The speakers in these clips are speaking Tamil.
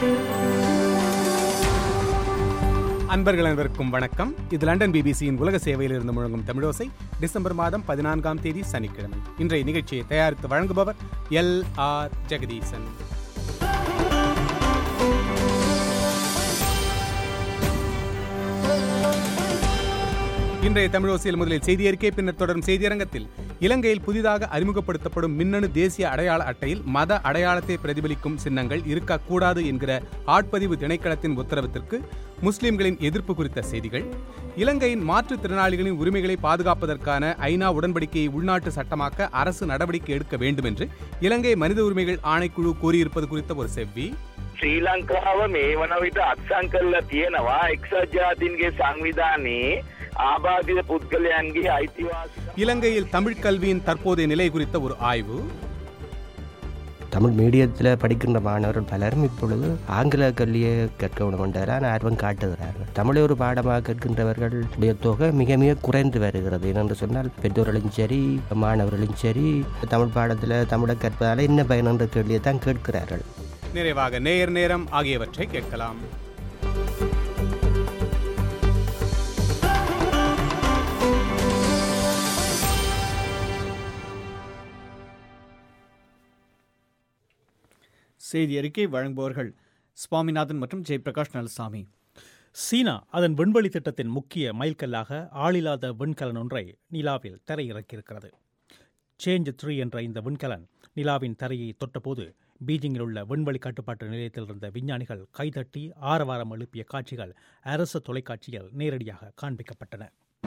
அன்பர்கள் அனைவருக்கும் வணக்கம் இது லண்டன் பிபிசியின் உலக சேவையில் இருந்து முழங்கும் தமிழோசை டிசம்பர் மாதம் பதினான்காம் தேதி சனிக்கிழமை இன்றைய நிகழ்ச்சியை தயாரித்து வழங்குபவர் எல் ஆர் ஜெகதீசன் இன்றைய தமிழோசையில் முதலில் செய்தி அறிக்கை பின்னர் தொடரும் செய்தியரங்கத்தில் இலங்கையில் புதிதாக அறிமுகப்படுத்தப்படும் மின்னணு தேசிய அடையாள அட்டையில் மத அடையாளத்தை பிரதிபலிக்கும் சின்னங்கள் இருக்கக்கூடாது என்கிற ஆட்பதிவு திணைக்களத்தின் உத்தரவத்திற்கு முஸ்லிம்களின் எதிர்ப்பு குறித்த செய்திகள் இலங்கையின் மாற்றுத்திறனாளிகளின் உரிமைகளை பாதுகாப்பதற்கான ஐநா உடன்படிக்கையை உள்நாட்டு சட்டமாக்க அரசு நடவடிக்கை எடுக்க வேண்டும் என்று இலங்கை மனித உரிமைகள் ஆணைக்குழு கூறியிருப்பது குறித்த ஒரு செவ்வி ශ්‍රී ලංකාව මේ වන විට අත්සං කරලා තියෙනවා එක්සත් ජාතින්ගේ සංවිධානයේ ආබාධිත පුද්ගලයන්ගේ අයිතිවාසිකම් இலங்கையில் தமிழ் கல்வியின் தற்போதைய நிலை குறித்த ஒரு ஆய்வு தமிழ் மீடியத்தில் படிக்கின்ற மாணவர்கள் பலரும் இப்பொழுது ஆங்கில கல்வியை கற்க கொண்டாரான் ஆர்வம் காட்டுகிறார்கள் தமிழை ஒரு பாடமாக கற்கின்றவர்களுடைய தொகை மிக மிக குறைந்து வருகிறது ஏனென்று சொன்னால் பெற்றோர்களும் சரி மாணவர்களும் சரி தமிழ் பாடத்தில் தமிழை கற்பதால் என்ன பயன் என்ற கேள்வியை தான் கேட்கிறார்கள் நிறைவாக நேயர் நேரம் ஆகியவற்றை கேட்கலாம் செய்தி அறிக்கை வழங்குபவர்கள் சுவாமிநாதன் மற்றும் ஜெயபிரகாஷ் நலசாமி சீனா அதன் விண்வெளி திட்டத்தின் முக்கிய மைல்கல்லாக ஆளில்லாத விண்கலன் ஒன்றை நிலாவில் தரையிறக்கியிருக்கிறது சேஞ்ச் த்ரீ என்ற இந்த விண்கலன் நிலாவின் தரையை தொட்டபோது பீஜிங்கில் உள்ள விண்வெளி கட்டுப்பாட்டு நிலையத்தில் இருந்த விஞ்ஞானிகள் கைதட்டி ஆரவாரம் எழுப்பிய காட்சிகள் அரசு தொலைக்காட்சியில் நேரடியாக காண்பிக்கப்பட்டன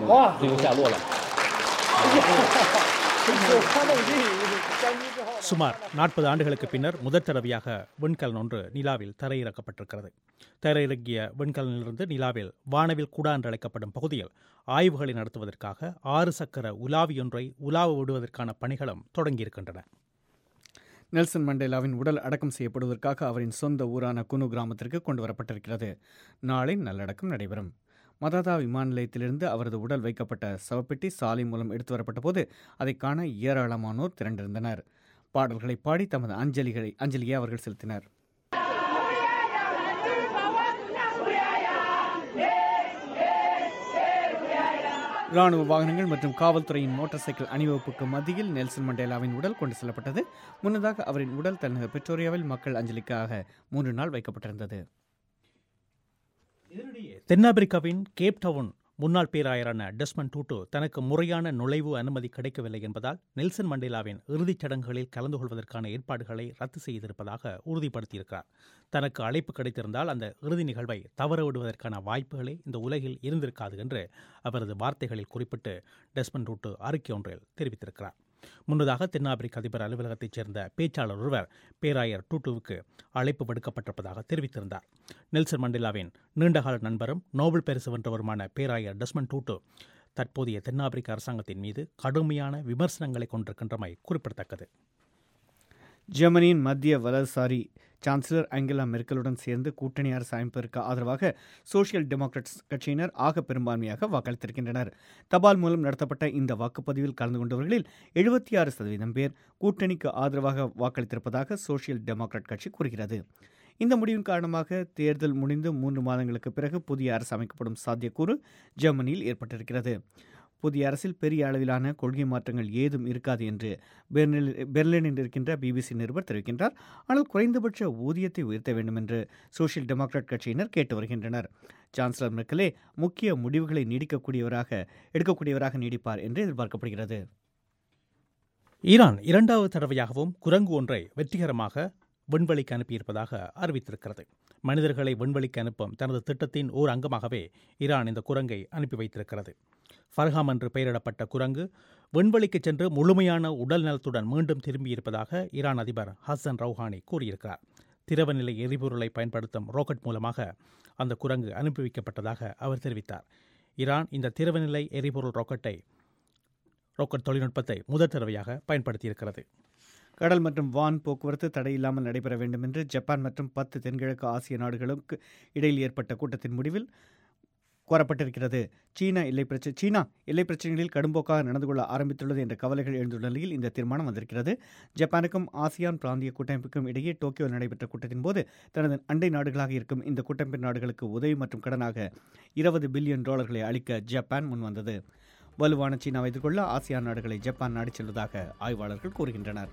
சுமார் நாற்பது ஆண்டுகளுக்கு பின்னர் முதற் தடவையாக விண்கலன் ஒன்று நிலாவில் தரையிறக்கப்பட்டிருக்கிறது தரையிறங்கிய விண்கலனிலிருந்து நிலாவில் வானவில் குடா என்று அழைக்கப்படும் பகுதியில் ஆய்வுகளை நடத்துவதற்காக ஆறு சக்கர உலாவியொன்றை உலாவ விடுவதற்கான பணிகளும் தொடங்கியிருக்கின்றன நெல்சன் மண்டேலாவின் உடல் அடக்கம் செய்யப்படுவதற்காக அவரின் சொந்த ஊரான குனு கிராமத்திற்கு கொண்டு வரப்பட்டிருக்கிறது நாளை நல்லடக்கம் நடைபெறும் மதாதா விமான நிலையத்திலிருந்து அவரது உடல் வைக்கப்பட்ட சவப்பெட்டி சாலை மூலம் எடுத்து வரப்பட்ட போது அதை காண ஏராளமானோர் திரண்டிருந்தனர் பாடல்களை பாடி தமது அஞ்சலிகளை அஞ்சலியை அவர்கள் செலுத்தினர் ராணுவ வாகனங்கள் மற்றும் காவல்துறையின் மோட்டார் சைக்கிள் அணிவகுப்புக்கு மத்தியில் நெல்சன் மண்டேலாவின் உடல் கொண்டு செல்லப்பட்டது முன்னதாக அவரின் உடல் தலைநகர் பிரிட்டோரியாவில் மக்கள் அஞ்சலிக்காக மூன்று நாள் வைக்கப்பட்டிருந்தது தென்னாப்பிரிக்காவின் கேப் டவுன் முன்னாள் பேராயரான டெஸ்மன் டூட்டு தனக்கு முறையான நுழைவு அனுமதி கிடைக்கவில்லை என்பதால் நெல்சன் மண்டேலாவின் இறுதிச் சடங்குகளில் கலந்து கொள்வதற்கான ஏற்பாடுகளை ரத்து செய்திருப்பதாக உறுதிப்படுத்தியிருக்கிறார் தனக்கு அழைப்பு கிடைத்திருந்தால் அந்த இறுதி நிகழ்வை தவற விடுவதற்கான வாய்ப்புகளே இந்த உலகில் இருந்திருக்காது என்று அவரது வார்த்தைகளில் குறிப்பிட்டு டெஸ்மன் டூட்டு அறிக்கை ஒன்றில் தெரிவித்திருக்கிறார் முன்னதாக தென்னாப்பிரிக்க அதிபர் அலுவலகத்தைச் சேர்ந்த பேச்சாளர் ஒருவர் பேராயர் டூட்டுவுக்கு அழைப்பு விடுக்கப்பட்டிருப்பதாக தெரிவித்திருந்தார் நெல்சன் மண்டேலாவின் நீண்டகால நண்பரும் நோபல் பரிசு வென்றவருமான பேராயர் டெஸ்மன் டூட்டு தற்போதைய தென்னாப்பிரிக்க அரசாங்கத்தின் மீது கடுமையான விமர்சனங்களை கொண்டிருக்கின்றமை குறிப்பிடத்தக்கது ஜெர்மனியின் மத்திய வலதுசாரி சான்சலர் ஆங்கலா மெர்க்கலுடன் சேர்ந்து கூட்டணி அரசு அமைப்பதற்கு ஆதரவாக சோசியல் டெமோக்ராட்ஸ் கட்சியினர் ஆக பெரும்பான்மையாக வாக்களித்திருக்கின்றனர் தபால் மூலம் நடத்தப்பட்ட இந்த வாக்குப்பதிவில் கலந்து கொண்டவர்களில் எழுபத்தி ஆறு சதவீதம் பேர் கூட்டணிக்கு ஆதரவாக வாக்களித்திருப்பதாக சோசியல் டெமோக்ராட் கட்சி கூறுகிறது இந்த முடிவின் காரணமாக தேர்தல் முடிந்து மூன்று மாதங்களுக்கு பிறகு புதிய அரசு அமைக்கப்படும் சாத்தியக்கூறு ஜெர்மனியில் ஏற்பட்டிருக்கிறது புதிய அரசில் பெரிய அளவிலான கொள்கை மாற்றங்கள் ஏதும் இருக்காது என்று பெர்லினில் பெர்லினில் இருக்கின்ற பிபிசி நிருபர் தெரிவிக்கின்றார் ஆனால் குறைந்தபட்ச ஊதியத்தை உயர்த்த வேண்டும் என்று சோசியல் டெமோக்ராட் கட்சியினர் கேட்டு வருகின்றனர் சான்சலர் மெர்க்கலே முக்கிய முடிவுகளை நீடிக்கக்கூடியவராக எடுக்கக்கூடியவராக நீடிப்பார் என்று எதிர்பார்க்கப்படுகிறது ஈரான் இரண்டாவது தடவையாகவும் குரங்கு ஒன்றை வெற்றிகரமாக விண்வெளிக்கு அனுப்பியிருப்பதாக அறிவித்திருக்கிறது மனிதர்களை விண்வெளிக்கு அனுப்பும் தனது திட்டத்தின் ஓர் அங்கமாகவே ஈரான் இந்த குரங்கை அனுப்பி வைத்திருக்கிறது ஃபர்ஹாம் என்று பெயரிடப்பட்ட குரங்கு விண்வெளிக்கு சென்று முழுமையான உடல் நலத்துடன் மீண்டும் திரும்பியிருப்பதாக ஈரான் அதிபர் ஹசன் ரவுஹானி கூறியிருக்கிறார் திரவநிலை எரிபொருளை பயன்படுத்தும் ராக்கெட் மூலமாக அந்த குரங்கு அனுப்பி வைக்கப்பட்டதாக அவர் தெரிவித்தார் ஈரான் இந்த திரவநிலை எரிபொருள் ராக்கெட்டை ராக்கெட் தொழில்நுட்பத்தை முதல் தடவையாக பயன்படுத்தியிருக்கிறது கடல் மற்றும் வான் போக்குவரத்து தடையில்லாமல் நடைபெற வேண்டும் என்று ஜப்பான் மற்றும் பத்து தென்கிழக்கு ஆசிய நாடுகளுக்கு இடையில் ஏற்பட்ட கூட்டத்தின் முடிவில் கோரப்பட்டிருக்கிறது சீனா எல்லை பிரச்சனை சீனா எல்லை பிரச்சனைகளில் கடும்போக்காக நடந்து கொள்ள ஆரம்பித்துள்ளது என்ற கவலைகள் எழுந்துள்ள நிலையில் இந்த தீர்மானம் வந்திருக்கிறது ஜப்பானுக்கும் ஆசியான் பிராந்திய கூட்டமைப்புக்கும் இடையே டோக்கியோவில் நடைபெற்ற கூட்டத்தின் போது தனது அண்டை நாடுகளாக இருக்கும் இந்த கூட்டமைப்பு நாடுகளுக்கு உதவி மற்றும் கடனாக இருபது பில்லியன் டாலர்களை அளிக்க ஜப்பான் முன்வந்தது வலுவான சீனாவை எதிர்கொள்ள ஆசியான் நாடுகளை ஜப்பான் நாடிச் செல்வதாக ஆய்வாளர்கள் கூறுகின்றனர்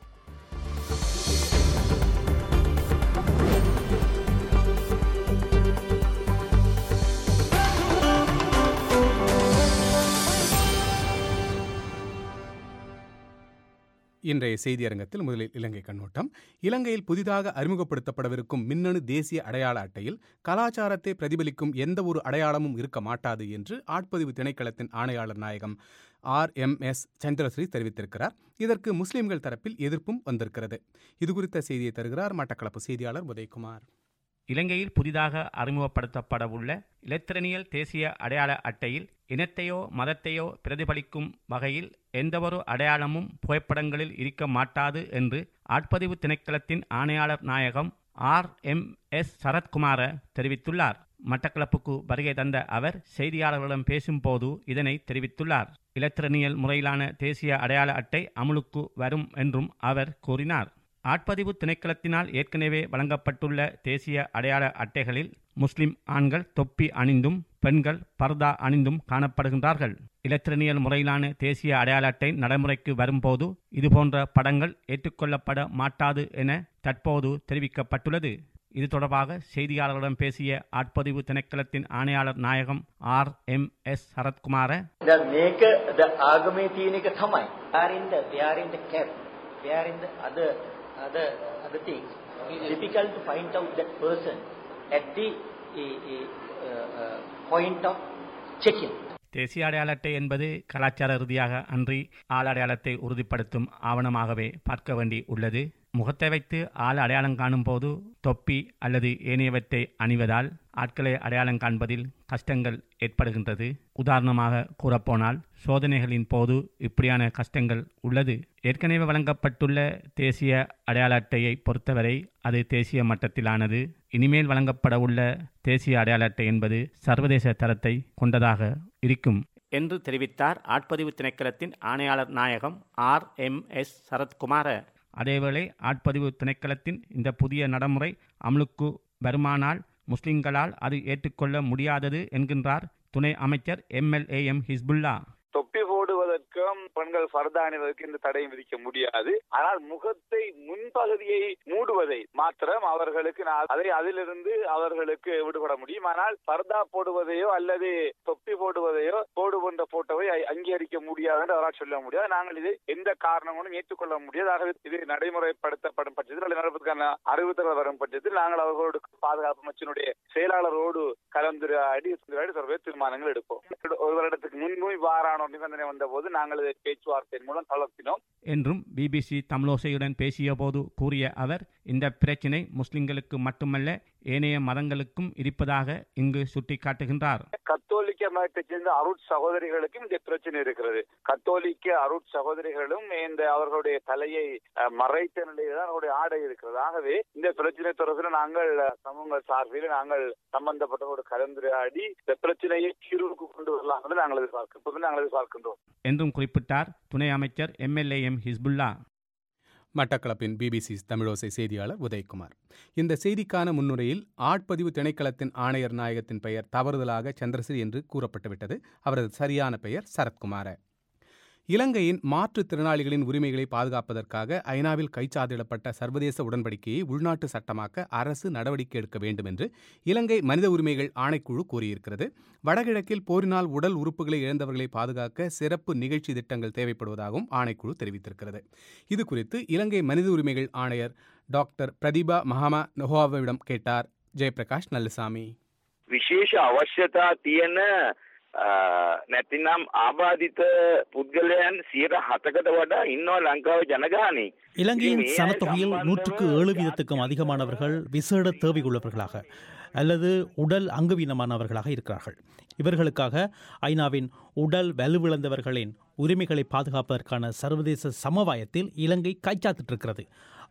இன்றைய செய்தியரங்கத்தில் முதலில் இலங்கை கண்ணோட்டம் இலங்கையில் புதிதாக அறிமுகப்படுத்தப்படவிருக்கும் மின்னணு தேசிய அடையாள அட்டையில் கலாச்சாரத்தை பிரதிபலிக்கும் எந்த ஒரு அடையாளமும் இருக்க மாட்டாது என்று ஆட்பதிவு திணைக்களத்தின் ஆணையாளர் நாயகம் ஆர் எம் எஸ் சந்திரஸ்ரீ தெரிவித்திருக்கிறார் இதற்கு முஸ்லிம்கள் தரப்பில் எதிர்ப்பும் வந்திருக்கிறது இதுகுறித்த செய்தியை தருகிறார் மட்டக்களப்பு செய்தியாளர் உதயகுமார் இலங்கையில் புதிதாக அறிமுகப்படுத்தப்படவுள்ள இலத்திரனியல் தேசிய அடையாள அட்டையில் இனத்தையோ மதத்தையோ பிரதிபலிக்கும் வகையில் எந்தவொரு அடையாளமும் புகைப்படங்களில் இருக்க மாட்டாது என்று ஆட்பதிவு திணைக்களத்தின் ஆணையாளர் நாயகம் ஆர் எம் எஸ் சரத்குமார தெரிவித்துள்ளார் மட்டக்களப்புக்கு வருகை தந்த அவர் செய்தியாளர்களிடம் பேசும்போது இதனை தெரிவித்துள்ளார் இலத்திரனியல் முறையிலான தேசிய அடையாள அட்டை அமுலுக்கு வரும் என்றும் அவர் கூறினார் ஆட்பதிவு திணைக்களத்தினால் ஏற்கனவே வழங்கப்பட்டுள்ள தேசிய அடையாள அட்டைகளில் முஸ்லிம் ஆண்கள் தொப்பி அணிந்தும் பெண்கள் பர்தா அணிந்தும் காணப்படுகின்றார்கள் இலத்திரனியல் முறையிலான தேசிய அடையாள அட்டை நடைமுறைக்கு வரும்போது இதுபோன்ற படங்கள் ஏற்றுக்கொள்ளப்பட மாட்டாது என தற்போது தெரிவிக்கப்பட்டுள்ளது இது தொடர்பாக செய்தியாளர்களிடம் பேசிய ஆட்பதிவு திணைக்களத்தின் ஆணையாளர் நாயகம் ஆர் எம் எஸ் சரத்குமார දැන් මේක ද ආගමේ තියෙන එක තමයි. Wearing the wearing the cap, wearing the other other other things. It's difficult to find out that person at the eh, eh, uh, uh, point of checking. தேசிய அடையாள அட்டை என்பது கலாச்சார ரீதியாக அன்றி ஆள் அடையாளத்தை உறுதிப்படுத்தும் ஆவணமாகவே பார்க்க வேண்டி உள்ளது முகத்தை வைத்து ஆள் அடையாளம் காணும் போது தொப்பி அல்லது ஏனையவற்றை அணிவதால் ஆட்களை அடையாளம் காண்பதில் கஷ்டங்கள் ஏற்படுகின்றது உதாரணமாக கூறப்போனால் சோதனைகளின் போது இப்படியான கஷ்டங்கள் உள்ளது ஏற்கனவே வழங்கப்பட்டுள்ள தேசிய அடையாள அட்டையை பொறுத்தவரை அது தேசிய மட்டத்திலானது இனிமேல் வழங்கப்பட உள்ள தேசிய அடையாள அட்டை என்பது சர்வதேச தரத்தை கொண்டதாக இருக்கும் என்று தெரிவித்தார் ஆட்பதிவு திணைக்களத்தின் ஆணையாளர் நாயகம் ஆர் எம் எஸ் சரத்குமார அதேவேளை ஆட்பதிவு திணைக்களத்தின் இந்த புதிய நடைமுறை அமலுக்கு வருமானால் முஸ்லிம்களால் அது ஏற்றுக்கொள்ள முடியாதது என்கின்றார் துணை அமைச்சர் எம்எல்ஏஎம் ஹிஸ்புல்லா தொப்பி போடுவதற்கும் பெண்கள் ஃபர்தா அணிவதற்கு இந்த தடையும் விதிக்க முடியாது ஆனால் முகத்தை முன்பகுதியை மூடுவதை மாத்திரம் அவர்களுக்கு நான் அதை அதிலிருந்து அவர்களுக்கு விடுபட முடியும் ஆனால் ஃபர்தா போடுவதையோ அல்லது தொப்பி போடுவதையோ போடுகின்ற போட்டோவை அ- அங்கீகரிக்க முடியாது என்று அவரால் சொல்ல முடியாது நாங்கள் இது எந்த காரணங்களும் ஏற்றுக்கொள்ள முடியாது ஆகவே இது நடைமுறைப்படுத்தப்படும் பட்சத்தில் அல்லது நடப்பதற்கான அறிவுறுத்தல் வரும் பட்சத்தில் நாங்கள் அவர்களோடு பாதுகாப்பு அமைச்சினுடைய செயலாளரோடு கலந்துரையாடி கலந்துரையாடி தொடர்பு தீர்மானங்கள் எடுப்போம் ஒரு வருடத்துக்கு முன்பு இவ்வாறான ஒரு நிபந்தனை வந்தபோது நாங்கள் இதை பேச்சுவார்த்தையின் மூலம் தளர்த்தினோம் என்றும் பிபிசி தமிழோசையுடன் பேசியபோது கூறிய அவர் இந்த பிரச்சினை முஸ்லிம்களுக்கு மட்டுமல்ல ஏனைய மதங்களுக்கும் இருப்பதாக இங்கு சுட்டிக்காட்டுகின்றார் கத்தோலிக்க மதத்தைச் சேர்ந்த அருட் சகோதரிகளுக்கும் இந்த பிரச்சனை இருக்கிறது கத்தோலிக்க அருட் சகோதரிகளும் இந்த அவர்களுடைய தலையை அஹ், மறைத்த நிலையில் தான் அவருடைய ஆடை இருக்கிறது ஆகவே இந்த பிரச்சனை தொடர்பில் நாங்கள் அஹ், சமூக சார்பில் நாங்கள் சம்பந்தப்பட்டவரோடு கலந்துரையாடி இந்த பிரச்சனையை தீர்வுக்கு கொண்டு வரலாம் என்று நாங்கள் எதிர்பார்க்கிறோம் நாங்கள் எதிர்பார்க்கின்றோம் என்றும் குறிப்பிட்டார் துணை அமைச்சர் எம்எல்ஏஎம் ஹிஸ்புல்லா மட்டக்களப்பின் பிபிசி தமிழோசை செய்தியாளர் உதயகுமார் இந்த செய்திக்கான முன்னுரையில் ஆட்பதிவு திணைக்களத்தின் ஆணையர் நாயகத்தின் பெயர் தவறுதலாக சந்திரஸ்ரீ என்று கூறப்பட்டுவிட்டது அவரது சரியான பெயர் சரத்குமார இலங்கையின் மாற்றுத்திறனாளிகளின் உரிமைகளை பாதுகாப்பதற்காக ஐநாவில் கைச்சாதிடப்பட்ட சர்வதேச உடன்படிக்கையை உள்நாட்டு சட்டமாக்க அரசு நடவடிக்கை எடுக்க வேண்டும் என்று இலங்கை மனித உரிமைகள் ஆணைக்குழு கூறியிருக்கிறது வடகிழக்கில் போரினால் உடல் உறுப்புகளை இழந்தவர்களை பாதுகாக்க சிறப்பு நிகழ்ச்சி திட்டங்கள் தேவைப்படுவதாகவும் ஆணைக்குழு தெரிவித்திருக்கிறது இது குறித்து இலங்கை மனித உரிமைகள் ஆணையர் டாக்டர் பிரதீபா மகாமா நொஹாவிடம் கேட்டார் ஜெயபிரகாஷ் நல்லசாமி විශේෂ අවශ්‍යතා තියෙන අ, නැතිනම් ආබාධිත පුද්ගලයන් සියයට හතකට වඩා ඉන්නවා ලංකාව ජනගානී. இலங்கையின் இது சனத்தொகையில் சம்பந்தமாக நூற்றுக்கு ஏழு வீதத்துக்கும் அதிகமானவர்கள் விசேட தேவை உள்ளவர்களாக அல்லது உடல் அங்குவீனமானவர்களாக இருக்கிறார்கள் இவர்களுக்காக ஐநாவின் உடல் வலுவிழந்தவர்களின் உரிமைகளை பாதுகாப்பதற்கான சர்வதேச சமவாயத்தில் இலங்கை கைச்சாத்திட்டிருக்கிறது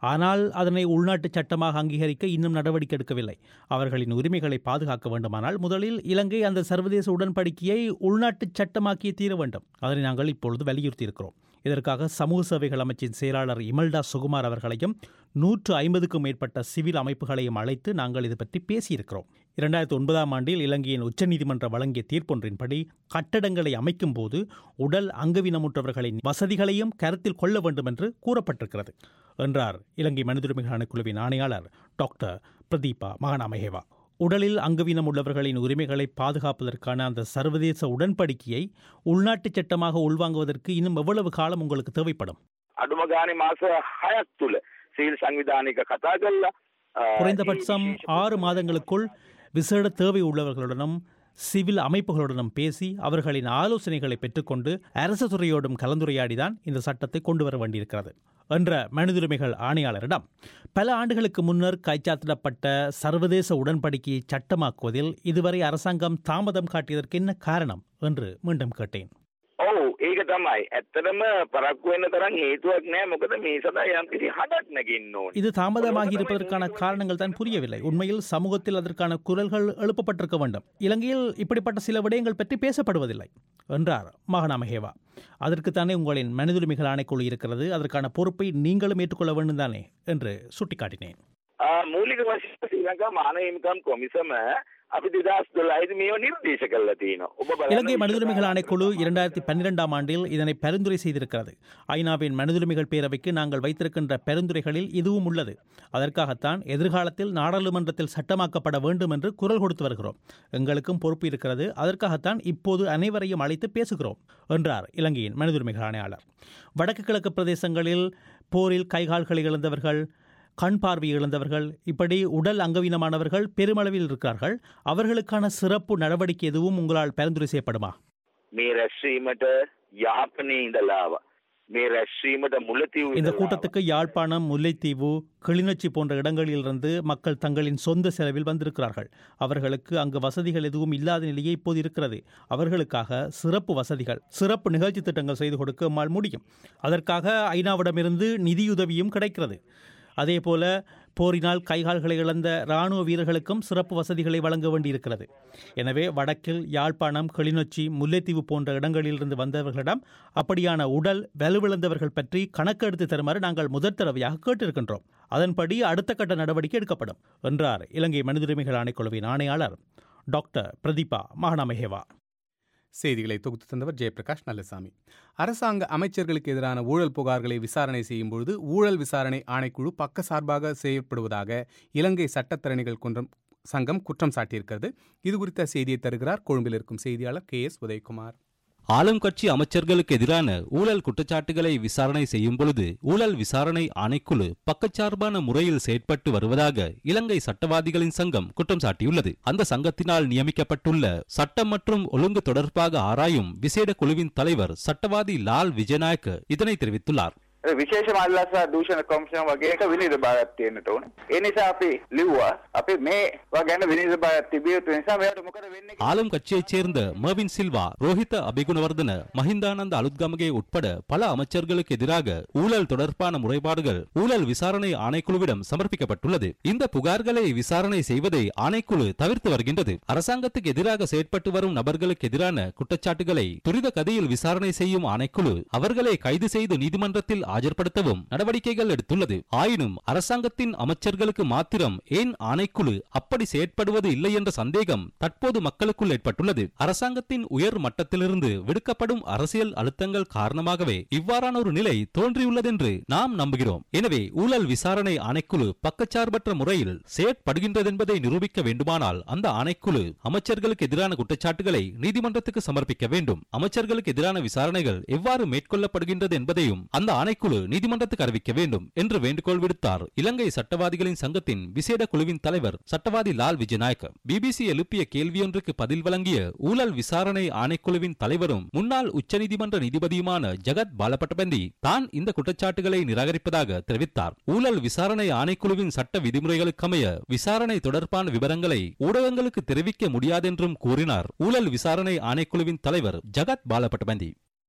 ஆனால் அதனை உள்நாட்டு சட்டமாக அங்கீகரிக்க இன்னும் நடவடிக்கை எடுக்கவில்லை அவர்களின் உரிமைகளை பாதுகாக்க வேண்டுமானால் முதலில் இலங்கை அந்த சர்வதேச உடன்படிக்கையை உள்நாட்டு சட்டமாக்கிய தீர வேண்டும் அதனை நாங்கள் இப்பொழுது வலியுறுத்தி இருக்கிறோம் இதற்காக சமூக சேவைகள் அமைச்சின் செயலாளர் இமல்டா சுகுமார் அவர்களையும் நூற்று ஐம்பதுக்கும் மேற்பட்ட சிவில் அமைப்புகளையும் அழைத்து நாங்கள் இது பற்றி பேசியிருக்கிறோம் இரண்டாயிரத்தி ஒன்பதாம் ஆண்டில் இலங்கையின் உச்சநீதிமன்ற வழங்கிய தீர்ப்பொன்றின்படி கட்டடங்களை அமைக்கும் போது உடல் அங்கவீனமுற்றவர்களின் வசதிகளையும் கருத்தில் கொள்ள வேண்டும் என்று கூறப்பட்டிருக்கிறது என்றார் இலங்கை மனிதுரிமைகள் ஆணைக்குழுவின் ஆணையாளர் டாக்டர் பிரதீபா மகனாமகேவா உடலில் அங்கவீனம் உள்ளவர்களின் உரிமைகளை பாதுகாப்பதற்கான அந்த சர்வதேச உடன்படிக்கையை உள்நாட்டு சட்டமாக உள்வாங்குவதற்கு இன்னும் எவ்வளவு காலம் உங்களுக்கு தேவைப்படும் අඩුම ගානේ මාස හයක් තුළ සීල් සංවිධානික කතා කල්ලා குறைந்தபட்சம் ஆறு மாதங்களுக்குள் விசேட தேவை உள்ளவர்களுடனும் சிவில் அமைப்புகளுடனும் பேசி அவர்களின் ஆலோசனைகளை பெற்றுக்கொண்டு அரசு துறையோடும் கலந்துரையாடிதான் இந்த சட்டத்தை கொண்டு வர வேண்டியிருக்கிறது என்ற மனிதுரிமைகள் ஆணையாளரிடம் பல ஆண்டுகளுக்கு முன்னர் கைச்சாத்திடப்பட்ட சர்வதேச உடன்படிக்கையை சட்டமாக்குவதில் இதுவரை அரசாங்கம் தாமதம் காட்டியதற்கு என்ன காரணம் என்று மீண்டும் கேட்டேன் ඔව් ඒක තමයි ඇත්තටම පරක්කු වෙන්න තරම් හේතුවක් නෑ මොකද මේ සඳහා යම්කිසි හඩක් නැගින්න ඕනේ இது தாமதமாகி இருப்பதற்கான காரணங்கள் தான் புரியவில்லை உண்மையில் சமூகத்தில் அதற்கான குரல்கள் எழுப்பப்பட்டிருக்க வேண்டும் இலங்கையில் இப்படிப்பட்ட சில விடயங்கள் பற்றி பேசப்படுவதில்லை என்றார் மகனாமகேவா அதற்குத்தானே உங்களின் மனிதுரிமைகள் ஆணைக்குழு இருக்கிறது அதற்கான பொறுப்பை நீங்களும் ஏற்றுக்கொள்ள வேண்டும் தானே என்று சுட்டிக்காட்டினேன் ආ, මූලික වශයෙන් ශ්‍රී ලංකා මානව හිමිකම් කොමිසම අපි 2012 මේව නිර්දේශ කරලා තියෙනවා. ඔබ බලන්න இலங்கை மனிதுரிமைகள் විශ්ව ஆணைக்குழு இரண்டாயிரத்தி பன்னிரெண்டாம் ஆண்டில் இதனை பரிந்துரை செய்திருக்கிறது ஐநாவின் மனிதுரிமைகள் பேரவைக்கு நாங்கள் வைத்திருக்கின்ற பரிந்துரைகளில் இதுவும் உள்ளது அதற்காகத்தான் எதிர்காலத்தில் நாடாளுமன்றத்தில் சட்டமாக்கப்பட வேண்டும் என்று குரல் கொடுத்து வருகிறோம் எங்களுக்கும் பொறுப்பு இருக்கிறது அதற்காகத்தான் இப்போது அனைவரையும் அழைத்து பேசுகிறோம் என்றார் இலங்கையின் மனிதுரிமைகள் ஆணையாளர் வடக்கு கிழக்கு பிரதேசங்களில் போரில் கைகால்களை இழந்தவர்கள் கண் பார்வை இழந்தவர்கள் இப்படி உடல் அங்கவீனமானவர்கள் பெருமளவில் இருக்கிறார்கள் அவர்களுக்கான சிறப்பு நடவடிக்கை எதுவும் உங்களால் பரிந்துரை செய்யப்படுமா මේ රැස්වීමට යාපනයේ ඉඳලා ආවා. මේ රැස්වීමට මුලතිව් இந்த கூட்டத்துக்கு யாழ்ப்பாணம் முல்லைத்தீவு கிளிநொச்சி போன்ற இடங்களிலிருந்து மக்கள் தங்களின் சொந்த செலவில் வந்திருக்கிறார்கள் அவர்களுக்கு அங்கு வசதிகள் எதுவும் இல்லாத நிலையே இப்போது இருக்கிறது அவர்களுக்காக சிறப்பு வசதிகள் சிறப்பு நிகழ்ச்சி திட்டங்கள் செய்து கொடுக்க நம்மால் முடியும் அதற்காக ஐநாவிடமிருந்து நிதியுதவியும் கிடைக்கிறது அதேபோல போரினால் கைகால்களை இழந்த இராணுவ வீரர்களுக்கும் சிறப்பு வசதிகளை வழங்க வேண்டியிருக்கிறது எனவே வடக்கில் யாழ்ப்பாணம் கிளிநொச்சி முல்லைத்தீவு போன்ற இடங்களிலிருந்து வந்தவர்களிடம் அப்படியான உடல் வலுவிழந்தவர்கள் பற்றி கணக்கெடுத்து தருமாறு நாங்கள் முதற் தடவையாக கேட்டிருக்கின்றோம் அதன்படி அடுத்த கட்ட நடவடிக்கை எடுக்கப்படும் என்றார் இலங்கை மனிதுரிமைகள் ஆணைக்குழுவின் ஆணையாளர் டாக்டர் பிரதீபா மகனாமஹேவா செய்திகளை தொகுத்து தந்தவர் ஜெயபிரகாஷ் நல்லசாமி அரசாங்க அமைச்சர்களுக்கு எதிரான ஊழல் புகார்களை விசாரணை செய்யும் பொழுது ஊழல் விசாரணை ஆணைக்குழு பக்கசார்பாக செயல்படுவதாக இலங்கை சட்டத்தரணிகள் குன்றம் சங்கம் குற்றம் சாட்டியிருக்கிறது இது குறித்த செய்தியை தருகிறார் கொழும்பில் இருக்கும் செய்தியாளர் கே எஸ் உதயகுமார் ஆளும் கட்சி அமைச்சர்களுக்கு எதிரான ஊழல் குற்றச்சாட்டுகளை விசாரணை செய்யும் பொழுது ஊழல் விசாரணை ஆணைக்குழு பக்கச்சார்பான முறையில் செயற்பட்டு வருவதாக இலங்கை சட்டவாதிகளின் சங்கம் குற்றம் சாட்டியுள்ளது அந்த சங்கத்தினால் நியமிக்கப்பட்டுள்ள சட்டம் மற்றும் ஒழுங்கு தொடர்பாக ஆராயும் விசேட குழுவின் தலைவர் சட்டவாதி லால் விஜயநாயக்க இதனை தெரிவித்துள்ளார் විශේෂ මල්ලස්සා දූෂණ කොමිෂන් වගේ එක විනිද බාරක් තියෙන්නට ඕනේ. ඒ නිසා අපි ලිව්වා අපි මේවා ගැන විනිද බාරක් තිබිය යුතු නිසා මේකට මොකද වෙන්නේ කියලා ஆளும் கட்சியைச் சேர்ந்த மர்வின் சில்வா ரோஹித அபிகுணவர்தன மஹிந்தானந்த அலுத்கமகே உட்பட பல அமைச்சர்களுக்கு எதிராக ஊழல் தொடர்பான முறைப்பாடுகள் ஊழல் விசாரணை ஆணைக்குழுவிடம் சமர்ப்பிக்கப்பட்டுள்ளது இந்த புகார்களை விசாரணை செய்வதை ஆணைக்குழு தவிர்த்து வருகின்றது அரசாங்கத்துக்கு எதிராக செயற்பட்டு வரும் நபர்களுக்கு எதிரான குற்றச்சாட்டுகளை துரித கதியில் விசாரணை செய்யும் ஆணைக்குழு அவர்களை கைது செய்து நீதிமன்றத்தில் ஆஜர்படுத்தவும் நடவடிக்கைகள் எடுத்துள்ளது ஆயினும் அரசாங்கத்தின் அமைச்சர்களுக்கு மாத்திரம் ஏன் ஆணைக்குழு அப்படி செயற்படுவது இல்லை என்ற சந்தேகம் தற்போது மக்களுக்குள் ஏற்பட்டுள்ளது அரசாங்கத்தின் உயர் மட்டத்திலிருந்து விடுக்கப்படும் அரசியல் அழுத்தங்கள் காரணமாகவே இவ்வாறான ஒரு நிலை தோன்றியுள்ளதென்று நாம் நம்புகிறோம் எனவே ஊழல் விசாரணை ஆணைக்குழு பக்கச்சார்பற்ற முறையில் செயற்படுகின்றதென்பதை நிரூபிக்க வேண்டுமானால் அந்த ஆணைக்குழு அமைச்சர்களுக்கு எதிரான குற்றச்சாட்டுகளை நீதிமன்றத்துக்கு சமர்ப்பிக்க வேண்டும் அமைச்சர்களுக்கு எதிரான விசாரணைகள் எவ்வாறு மேற்கொள்ளப்படுகின்றது என்பதையும் அந்த ஆணைக்குழு நீதிமன்றத்துக்கு அறிவிக்க வேண்டும் என்று வேண்டுகோள் விடுத்தார் இலங்கை சட்டவாதிகளின் சங்கத்தின் விசேட குழுவின் தலைவர் சட்டவாதி லால் விஜயநாயக்க பிபிசி எழுப்பிய கேள்வியொன்றுக்கு பதில் வழங்கிய ஊழல் விசாரணை ஆணைக்குழுவின் தலைவரும் முன்னாள் உச்சநீதிமன்ற நீதிபதியுமான ஜகத் பாலபட்டபந்தி தான் இந்த குற்றச்சாட்டுகளை நிராகரிப்பதாக தெரிவித்தார் ஊழல் விசாரணை ஆணைக்குழுவின் சட்ட விதிமுறைகளுக்கமைய விசாரணை தொடர்பான விவரங்களை ஊடகங்களுக்கு தெரிவிக்க முடியாதென்றும் கூறினார் ஊழல் விசாரணை ஆணைக்குழுவின் தலைவர் ஜகத் பாலபட்டபந்தி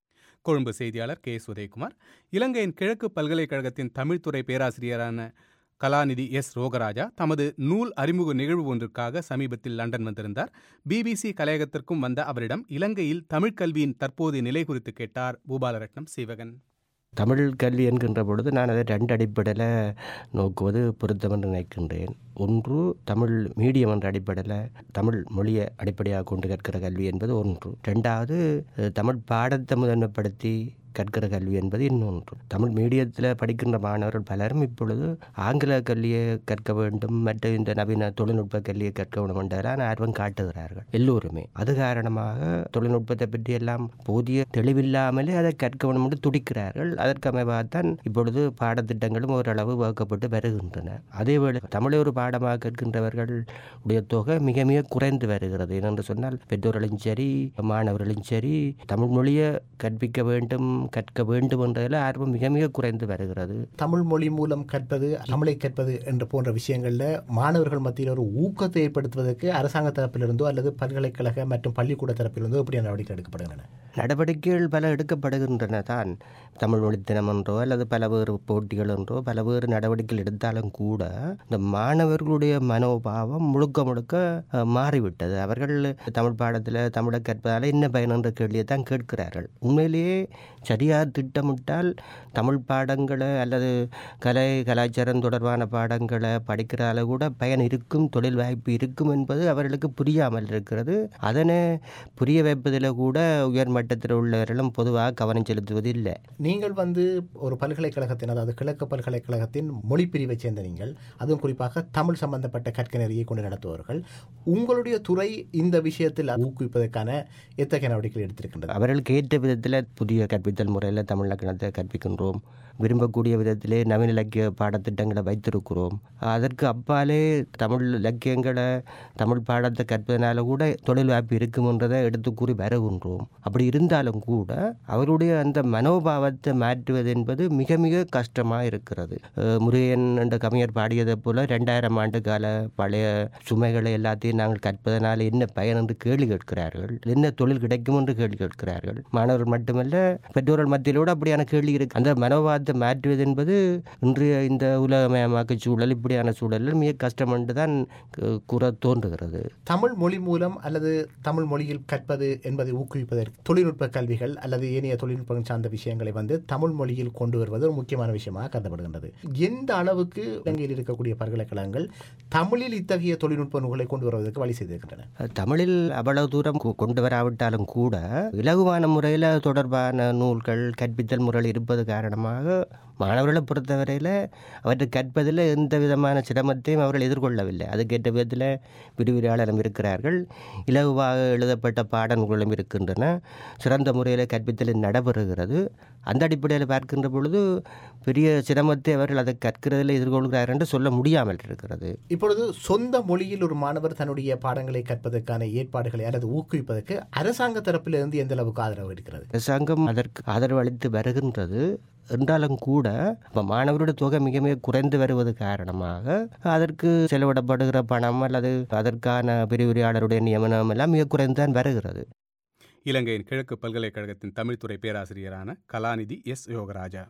கொழும்பு செய்தியாளர் கே எஸ் உதயகுமார் இலங்கையின் கிழக்கு பல்கலைக்கழகத்தின் தமிழ்துறை பேராசிரியரான கலாநிதி எஸ் ரோகராஜா தமது நூல் அறிமுக நிகழ்வு ஒன்றுக்காக சமீபத்தில் லண்டன் வந்திருந்தார் பிபிசி கலையகத்திற்கும் வந்த அவரிடம் இலங்கையில் தமிழ்க் கல்வியின் தற்போதைய நிலை குறித்து கேட்டார் பூபாலரட்னம் சீவகன் தமிழ் கல்வி என்கின்ற பொழுது நான் அதை ரெண்டு அடிப்படையில் நோக்குவது பொருத்தம் என்று நினைக்கின்றேன் ஒன்று தமிழ் மீடியம் என்ற அடிப்படையில் தமிழ் மொழியை அடிப்படையாக கொண்டு கற்கிற கல்வி என்பது ஒன்று ரெண்டாவது அஹ், தமிழ் பாடத்தை முதன்மைப்படுத்தி கற்கிற கல்வி என்பது இன்னொன்று தமிழ் மீடியத்தில் படிக்கின்ற மாணவர்கள் பலரும் இப்பொழுது ஆங்கில கல்வியை கற்க வேண்டும் மற்ற இந்த நவீன தொழில்நுட்ப கல்வியை கற்க வேண்டும் என்றெல்லாம் ஆர்வம் காட்டுகிறார்கள் எல்லோருமே அது காரணமாக தொழில்நுட்பத்தை பற்றி எல்லாம் போதிய தெளிவில்லாமலே அதை கற்க வேண்டும் என்று துடிக்கிறார்கள் அதற்கமைவாகத்தான் இப்பொழுது பாடத்திட்டங்களும் ஓரளவு வகுக்கப்பட்டு வருகின்றன அதேவேளை தமிழை ஒரு பாடமாக கற்கின்றவர்கள் உடைய தொகை மிக மிக குறைந்து வருகிறது ஏனென்று சொன்னால் பெற்றோர்களும் சரி மாணவர்களும் சரி தமிழ் மொழியை கற்பிக்க வேண்டும் கற்க வேண்டும் என்றதில் ஆர்வம் மிக மிக குறைந்து வருகிறது தமிழ் மொழி மூலம் கற்பது தமிழை கற்பது என்ற போன்ற விஷயங்களில் மாணவர்கள் மத்தியில் ஒரு ஊக்கத்தை ஏற்படுத்துவதற்கு அரசாங்க தரப்பிலிருந்தோ அல்லது பல்கலைக்கழக மற்றும் பள்ளிக்கூட தரப்பிலிருந்தோ எப்படி நடவடிக்கை எடுக்கப்படுகின்றன நடவடிக்கைகள் பல எடுக்கப்படுகின்றன தான் தமிழ் மொழி தினம் என்றோ அல்லது பல வேறு போட்டிகள் என்றோ பல வேறு நடவடிக்கைகள் எடுத்தாலும் கூட இந்த மாணவர்களுடைய மனோபாவம் முழுக்க முழுக்க அஹ், மாறிவிட்டது அவர்கள் தமிழ் பாடத்தில் தமிழை கற்பதால் என்ன பயன் என்ற கேள்வியை தான் கேட்கிறார்கள் உண்மையிலேயே சரியாக திட்டமிட்டால் தமிழ் பாடங்களை அல்லது கலை கலாச்சாரம் தொடர்பான பாடங்களை படிக்கிறால கூட பயன் இருக்கும் தொழில் வாய்ப்பு இருக்கும் என்பது அவர்களுக்கு புரியாமல் இருக்கிறது அதனை புரிய வைப்பதில் கூட உயர்மட்டத்தில் உள்ளவர்களும் பொதுவாக கவனம் செலுத்துவது இல்லை நீங்கள் வந்து ஒரு பல்கலைக்கழகத்தின் அதாவது கிழக்கு பல்கலைக்கழகத்தின் மொழி பிரிவை சேர்ந்த நீங்கள் அதுவும் குறிப்பாக தமிழ் சம்பந்தப்பட்ட கற்க நெறியை கொண்டு நடத்துபவர்கள் உங்களுடைய துறை இந்த விஷயத்தில் ஊக்குவிப்பதற்கான எத்தகைய நடவடிக்கைகள் எடுத்திருக்கின்றது அவர்களுக்கு ஏற்ற விதத்தில் புதிய கற்பித்தல் முறையில் தமிழ் இலக்கணத்தை கற்பிக்கின்றோம் விரும்பக்கூடிய விதத்திலே நவீன இலக்கிய பாடத்திட்டங்களை வைத்திருக்கிறோம் அதற்கு அப்பாலே தமிழ் இலக்கியங்களை தமிழ் பாடத்தை கற்பதனால கூட தொழில் வாய்ப்பு இருக்கும்ன்றதை எடுத்து கூறி வருகின்றோம் அப்படி இருந்தாலும் கூட அவருடைய அந்த மனோபாவத்தை மாற்றுவது என்பது மிக மிக கஷ்டமாக இருக்கிறது அஹ் முருகன் என்ற கவிஞர் பாடியதை போல ரெண்டாயிரம் ஆண்டு கால பழைய சுமைகளை எல்லாத்தையும் நாங்கள் கற்பதனால் என்ன பயன் என்று கேள்வி கேட்கிறார்கள் என்ன தொழில் கிடைக்கும் என்று கேள்வி கேட்கிறார்கள் மாணவர்கள் மட்டுமல்ல பெற்றோர்கள் மத்தியிலோடு அப்படியான கேள்வி இருக்கு அந்த மனோபாவத்தை மாற்றுவது என்பது இன்றைய இந்த உலகமயமாக்க சூழல் இப்படியான சூழலில் மிக கஷ்டம் என்று தான் கு- கூற தோன்றுகிறது தமிழ் மொழி மூலம் அல்லது தமிழ் மொழியில் கற்பது என்பதை ஊக்குவிப்பதற்கு தொழில்நுட்ப கல்விகள் அல்லது ஏனைய தொழில்நுட்பம் சார்ந்த விஷயங்களை வந்து தமிழ் மொழியில் கொண்டு வருவது ஒரு முக்கியமான விஷயமாக கருதப்படுகின்றது எந்த அளவுக்கு இலங்கையில் இருக்கக்கூடிய பல்கலைக்கழகங்கள் தமிழில் இத்தகைய தொழில்நுட்ப நூல்களை கொண்டு வருவதற்கு வழி செய்திருக்கின்றன தமிழில் அவ்வளவு தூரம் கொ- கொண்டு வராவிட்டாலும் கூட இலகுவான முறையில் தொடர்பான நூல்கள் கற்பித்தல் முறையில் இருப்பது காரணமாக மாணவர்களை பொறுத்தவரையில் அவற்றை கற்பதில் எந்த விதமான சிரமத்தையும் அவர்கள் எதிர்கொள்ளவில்லை அதுக்கேற்ற விதத்தில் விரிவுரையாளரும் இருக்கிறார்கள் இலகுவாக எழுதப்பட்ட பாடநூல்களும் இருக்கின்றன சிறந்த முறையில் கற்பித்தல் நடைபெறுகிறது அந்த அடிப்படையில் பார்க்கின்ற பொழுது பெரிய சிரமத்தை அவர்கள் அதை கற்கிறதில் எதிர்கொள்கிறார் என்று சொல்ல முடியாமல் இருக்கிறது இப்பொழுது சொந்த மொழியில் ஒரு மாணவர் தன்னுடைய பாடங்களை கற்பதற்கான ஏற்பாடுகளை அல்லது ஊக்குவிப்பதற்கு அரசாங்க தரப்பிலிருந்து எந்த அளவுக்கு ஆதரவு இருக்கிறது அரசாங்கம் அதற்கு ஆதரவு அளித்து வருகின்றது என்றாலும் கூட இப்போ மாணவருடைய தொகை மிக மிக குறைந்து வருவது காரணமாக அதற்கு செலவிடப்படுகிற பணம் அல்லது அதற்கான விரிவுரையாளருடைய நியமனம் எல்லாம் மிக குறைந்துதான் வருகிறது இலங்கையின் கிழக்கு பல்கலைக்கழகத்தின் தமிழ்துறை பேராசிரியரான கலாநிதி எஸ் யோகராஜா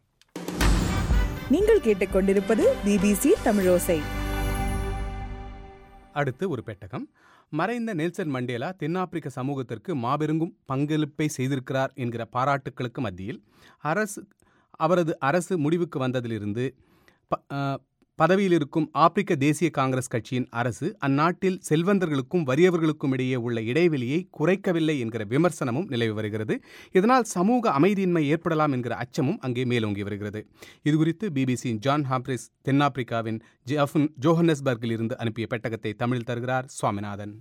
நீங்கள் கேட்டுக்கொண்டிருப்பது பிபிசி தமிழோசை அடுத்து ஒரு பெட்டகம் மறைந்த நெல்சன் மண்டேலா தென்னாப்பிரிக்க சமூகத்திற்கு மாபெருங்கும் பங்களிப்பை செய்திருக்கிறார் என்கிற பாராட்டுக்களுக்கு மத்தியில் அரசு அவரது அரசு முடிவுக்கு வந்ததிலிருந்து ப- ஆ, பதவியில் இருக்கும் ஆப்பிரிக்க தேசிய காங்கிரஸ் கட்சியின் அரசு அந்நாட்டில் செல்வந்தர்களுக்கும் வறியவர்களுக்கும் இடையே உள்ள இடைவெளியை குறைக்கவில்லை என்கிற விமர்சனமும் நிலவி வருகிறது இதனால் சமூக அமைதியின்மை ஏற்படலாம் என்கிற அச்சமும் அங்கே மேலோங்கி வருகிறது இதுகுறித்து பிபிசியின் ஜான் ஹாப்ரிஸ் தென்னாப்பிரிக்காவின் ஜாஃபன் ஜோஹன்னஸ்பர்கில் இருந்து அனுப்பிய பெட்டகத்தை தமிழில் தருகிறார் சுவாமிநாதன்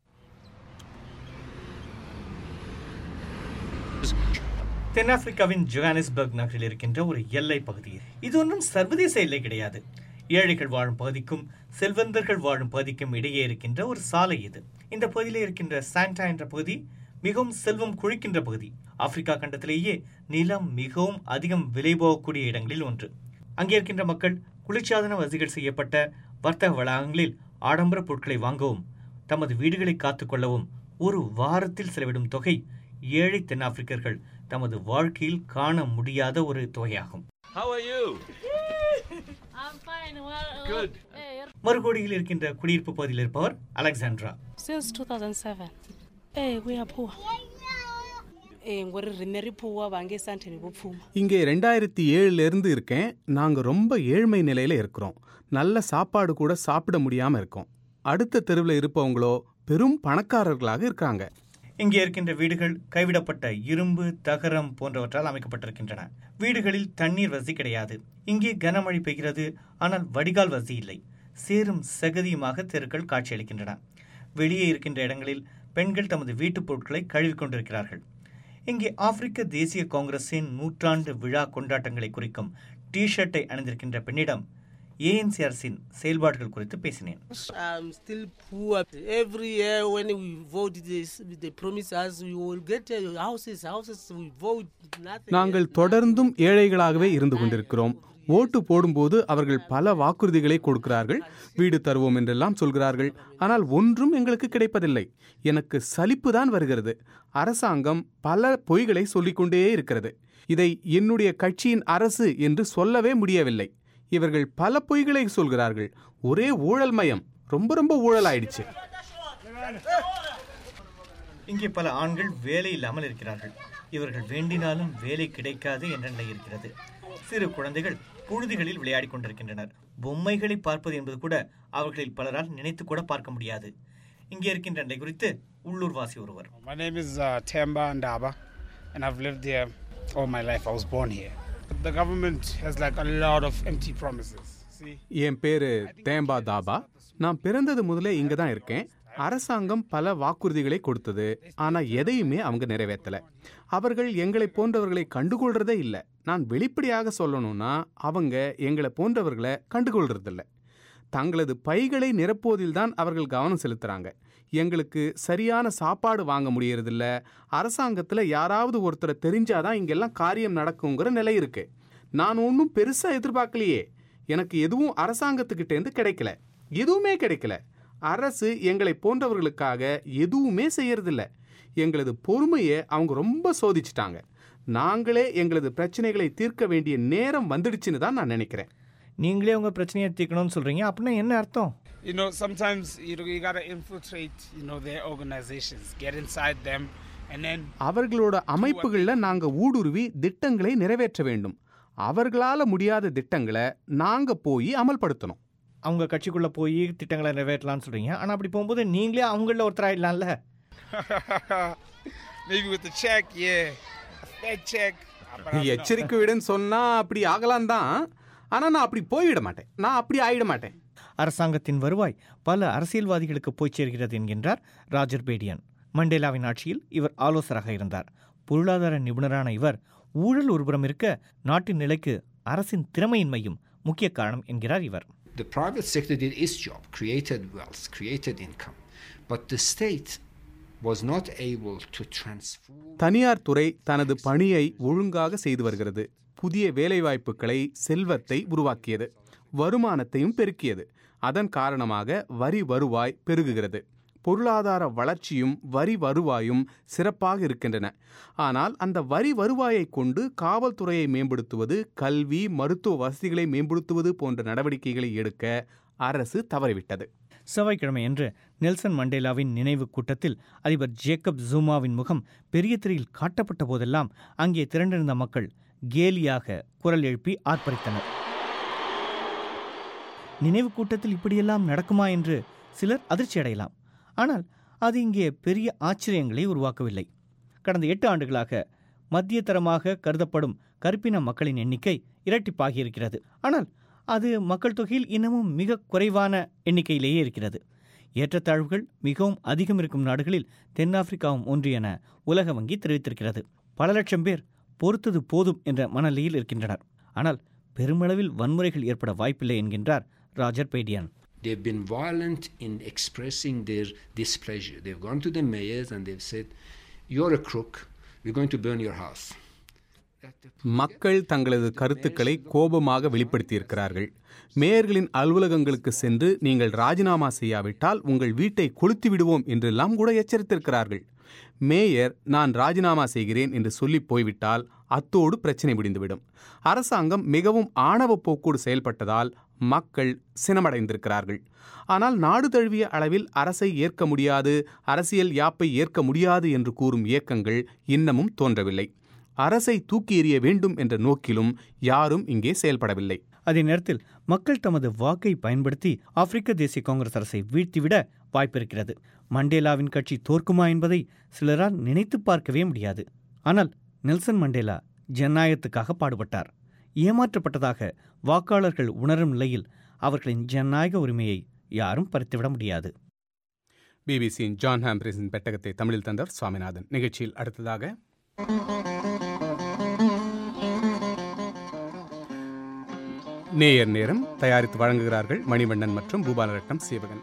தென்னாப்பிரிக்காவின் ஜோகானிஸ்பர்க் நகரில் இருக்கின்ற ஒரு எல்லை பகுதி இது ஒன்றும் சர்வதேச எல்லை கிடையாது ஏழைகள் வாழும் பகுதிக்கும் செல்வந்தர்கள் வாழும் பகுதிக்கும் இடையே இருக்கின்ற ஒரு சாலை இது இந்த பகுதியில் இருக்கின்ற சாண்டா என்ற பகுதி மிகவும் செல்வம் குழிக்கின்ற பகுதி ஆப்பிரிக்கா கண்டத்திலேயே நிலம் மிகவும் அதிகம் விலை போகக்கூடிய இடங்களில் ஒன்று அங்கே இருக்கின்ற மக்கள் குளிர்சாதன வசதிகள் செய்யப்பட்ட வர்த்தக வளாகங்களில் ஆடம்பர பொருட்களை வாங்கவும் தமது வீடுகளை காத்துக்கொள்ளவும் ஒரு வாரத்தில் செலவிடும் தொகை ஏழை தென்னாப்பிரிக்கர்கள் தமது வாழ்க்கையில் காண முடியாத ஒரு தொகையாகும் How are you? I'm fine. Well, Good. Hey, மறுகோடியில் இருக்கின்ற குடியிருப்பு பகுதியில் இருப்பவர் Alexandra since 2007. Hey, we are poor. Hey, ngori rimeri poor bange santeni bopfuma. இங்கே ரெண்டாயிரத்தி ஏழுலேருந்து இருக்கேன் நாங்கள் ரொம்ப ஏழ்மை நிலையில் இருக்கிறோம் நல்ல சாப்பாடு கூட சாப்பிட முடியாமல் இருக்கோம் அடுத்த தெருவில் இருப்பவங்களோ பெரும் பணக்காரர்களாக இருக்காங்க இங்கே இருக்கின்ற வீடுகள் கைவிடப்பட்ட இரும்பு தகரம் போன்றவற்றால் அமைக்கப்பட்டிருக்கின்றன வீடுகளில் தண்ணீர் வசதி கிடையாது இங்கே கனமழை பெய்கிறது ஆனால் வடிகால் வசதி இல்லை சேரும் சகதியுமாக தெருக்கள் காட்சியளிக்கின்றன வெளியே இருக்கின்ற இடங்களில் பெண்கள் தமது வீட்டுப் பொருட்களை கழுவிக் கொண்டிருக்கிறார்கள் இங்கே ஆப்பிரிக்க தேசிய காங்கிரசின் நூற்றாண்டு விழா கொண்டாட்டங்களை குறிக்கும் டி ஷர்ட்டை அணிந்திருக்கின்ற பெண்ணிடம் ஏஎன்சி அரசின் செயல்பாடுகள் குறித்து பேசினேன் I'm still poor. Every year when we vote this, they promise us we will get uh, houses, houses. We vote nothing. நாங்கள் தொடர்ந்தும் ஏழைகளாகவே இருந்து கொண்டிருக்கிறோம் ஓட்டு போடும்போது அவர்கள் பல வாக்குறுதிகளை கொடுக்கிறார்கள் வீடு தருவோம் என்றெல்லாம் சொல்கிறார்கள் ஆனால் ஒன்றும் எங்களுக்கு கிடைப்பதில்லை எனக்கு சலிப்பு தான் வருகிறது அரசாங்கம் பல பொய்களை சொல்லிக்கொண்டே இருக்கிறது இதை என்னுடைய கட்சியின் அரசு என்று சொல்லவே முடியவில்லை இவர்கள் பல பொய்களை சொல்கிறார்கள் ஒரே ஊழல் மயம் ரொம்ப ரொம்ப ஊழல் ஆயிடுச்சு இங்கே பல ஆண்கள் வேலை இல்லாமல் இருக்கிறார்கள் இவர்கள் வேண்டினாலும் வேலை கிடைக்காது என்ற நிலை இருக்கிறது சிறு குழந்தைகள் புழுதிகளில் விளையாடிக் கொண்டிருக்கின்றனர் பொம்மைகளை பார்ப்பது என்பது கூட அவர்களில் பலரால் நினைத்து கூட பார்க்க முடியாது இங்கே இருக்கின்ற நிலை குறித்து உள்ளூர்வாசி ஒருவர் My name is uh, Temba Ndaba, and I've lived here all my life. I was born here. The government has like a lot of empty promises. See, என் பேரு தேம்பா தாபா நான் பிறந்தது முதலே இங்க தான் இருக்கேன் அரசாங்கம் பல வாக்குறுதிகளை கொடுத்தது ஆனா எதையுமே அவங்க நிறைவேற்றல அவர்கள் எங்களை போன்றவர்களை கண்டுகொள்றதே இல்லை நான் வெளிப்படையாக சொல்லணும்னா அவங்க எங்களை போன்றவர்களை கண்டுகொள்றதில்ல தங்களது பைகளை நிரப்புவதில் தான் அவர்கள் கவனம் செலுத்துறாங்க எங்களுக்கு சரியான சாப்பாடு வாங்க முடியறதில்ல அரசாங்கத்தில் யாராவது ஒருத்தரை தெரிஞ்சாதான் இங்கெல்லாம் காரியம் நடக்குங்கிற நிலை இருக்கு நான் ஒன்றும் பெருசாக எதிர்பார்க்கலையே எனக்கு எதுவும் அரசாங்கத்துக்கிட்டேருந்து கிடைக்கல எதுவுமே கிடைக்கல அரசு எங்களை போன்றவர்களுக்காக எதுவுமே செய்யறதில்ல எங்களது பொறுமையை அவங்க ரொம்ப சோதிச்சிட்டாங்க நாங்களே எங்களது பிரச்சனைகளை தீர்க்க வேண்டிய நேரம் வந்துடுச்சுன்னு தான் நான் நினைக்கிறேன் நீங்களே உங்க பிரச்சனையை தீர்க்கணும்னு சொல்றீங்க அப்படின்னா என்ன அர்த்தம் you know, sometimes you know, you gotta infiltrate, you know, their organizations, get inside them, and then அவர்களோட அமைப்புகளில் நாங்கள் ஊடுருவி திட்டங்களை நிறைவேற்ற வேண்டும் அவர்களால் முடியாத திட்டங்களை நாங்கள் போய் அமல்படுத்தணும் அவங்க கட்சிக்குள்ள போய் திட்டங்களை நிறைவேற்றலாம்னு சொல்றீங்க ஆனா அப்படி போகும்போது நீங்களே அவங்கள ஒருத்தராயிடலாம்ல maybe with the check, yeah, a fed check. but I'm not. எச்சரிக்கை விடுன்னு சொன்னா அப்படி ஆகலாம் தான் ஆனா நான் அப்படி போய்விட மாட்டேன் நான் அப்படி ஆயிட மாட்டேன் அரசாங்கத்தின் வருவாய் பல அரசியல்வாதிகளுக்கு போய் சேர்கிறது என்கின்றார் ராஜர் பேடியன் மண்டேலாவின் ஆட்சியில் இவர் ஆலோசகராக இருந்தார் பொருளாதார நிபுணரான இவர் ஊழல் ஒருபுறம் இருக்க நாட்டின் நிலைக்கு அரசின் திறமையின்மையும் முக்கிய காரணம் என்கிறார் இவர் The private sector did its job, created wealth, created income, but the state was not able to transform. தனியார் துறை தனது பணியை ஒழுங்காக செய்து வருகிறது புதிய வேலைவாய்ப்புகளை செல்வத்தை உருவாக்கியது வருமானத்தையும் பெருக்கியது அதன் காரணமாக வரி வருவாய் பெருகுகிறது பொருளாதார வளர்ச்சியும் வரி வருவாயும் சிறப்பாக இருக்கின்றன ஆனால் அந்த வரி வருவாயை கொண்டு காவல்துறையை மேம்படுத்துவது கல்வி மருத்துவ வசதிகளை மேம்படுத்துவது போன்ற நடவடிக்கைகளை எடுக்க அரசு தவறிவிட்டது செவ்வாய்க்கிழமையன்று நெல்சன் மண்டேலாவின் நினைவு கூட்டத்தில் அதிபர் ஜேக்கப் ஜூமாவின் முகம் பெரிய திரையில் காட்டப்பட்ட போதெல்லாம் அங்கே திரண்டிருந்த மக்கள் கேலியாக குரல் எழுப்பி ஆர்ப்பரித்தனர் நினைவு கூட்டத்தில் இப்படியெல்லாம் நடக்குமா என்று சிலர் அதிர்ச்சி அடையலாம் ஆனால் அது இங்கே பெரிய ஆச்சரியங்களை உருவாக்கவில்லை கடந்த எட்டு ஆண்டுகளாக மத்திய தரமாக கருதப்படும் கருப்பின மக்களின் எண்ணிக்கை இரட்டிப்பாகியிருக்கிறது ஆனால் அது மக்கள் தொகையில் இன்னமும் மிக குறைவான எண்ணிக்கையிலேயே இருக்கிறது ஏற்றத்தாழ்வுகள் மிகவும் அதிகம் இருக்கும் நாடுகளில் தென்னாப்பிரிக்காவும் ஒன்று என உலக வங்கி தெரிவித்திருக்கிறது பல லட்சம் பேர் பொறுத்தது போதும் என்ற மனநிலையில் இருக்கின்றனர் ஆனால் பெருமளவில் வன்முறைகள் ஏற்பட வாய்ப்பில்லை என்கின்றார் ராஜர் பேடியான் They've been violent in expressing their displeasure. They've gone to the mayors and they've said, You're a crook, we're going to burn your house. மக்கள் தங்களது கருத்துக்களை கோபமாக வெளிப்படுத்தியிருக்கிறார்கள் மேயர்களின் அலுவலகங்களுக்கு சென்று நீங்கள் ராஜினாமா செய்யாவிட்டால் உங்கள் வீட்டை கொளுத்தி விடுவோம் என்றெல்லாம் கூட எச்சரித்திருக்கிறார்கள் மேயர் நான் ராஜினாமா செய்கிறேன் என்று சொல்லி போய்விட்டால் அத்தோடு பிரச்சனை முடிந்துவிடும் அரசாங்கம் மிகவும் ஆணவ போக்கோடு செயல்பட்டதால் மக்கள் சினமடைந்திருக்கிறார்கள் ஆனால் நாடு தழுவிய அளவில் அரசை ஏற்க முடியாது அரசியல் யாப்பை ஏற்க முடியாது என்று கூறும் இயக்கங்கள் இன்னமும் தோன்றவில்லை அரசை தூக்கி எறிய வேண்டும் என்ற நோக்கிலும் யாரும் இங்கே செயல்படவில்லை அதே நேரத்தில் மக்கள் தமது வாக்கை பயன்படுத்தி ஆப்பிரிக்க தேசிய காங்கிரஸ் அரசை வீழ்த்திவிட வாய்ப்பிருக்கிறது மண்டேலாவின் கட்சி தோற்குமா என்பதை சிலரால் நினைத்து பார்க்கவே முடியாது ஆனால் நெல்சன் மண்டேலா ஜனநாயகத்துக்காக பாடுபட்டார் ஏமாற்றப்பட்டதாக வாக்காளர்கள் உணரும் நிலையில் அவர்களின் ஜனநாயக உரிமையை யாரும் பறித்துவிட முடியாது பிபிசியின் ஜான் ஹாம்பிரிஸின் பெட்டகத்தை தமிழில் தந்தவர் சுவாமிநாதன் நிகழ்ச்சியில் அடுத்ததாக நேயர் நேரம் தயாரித்து வழங்குகிறார்கள் மணிவண்ணன் மற்றும் பூபாலரட்னம் சீவகன்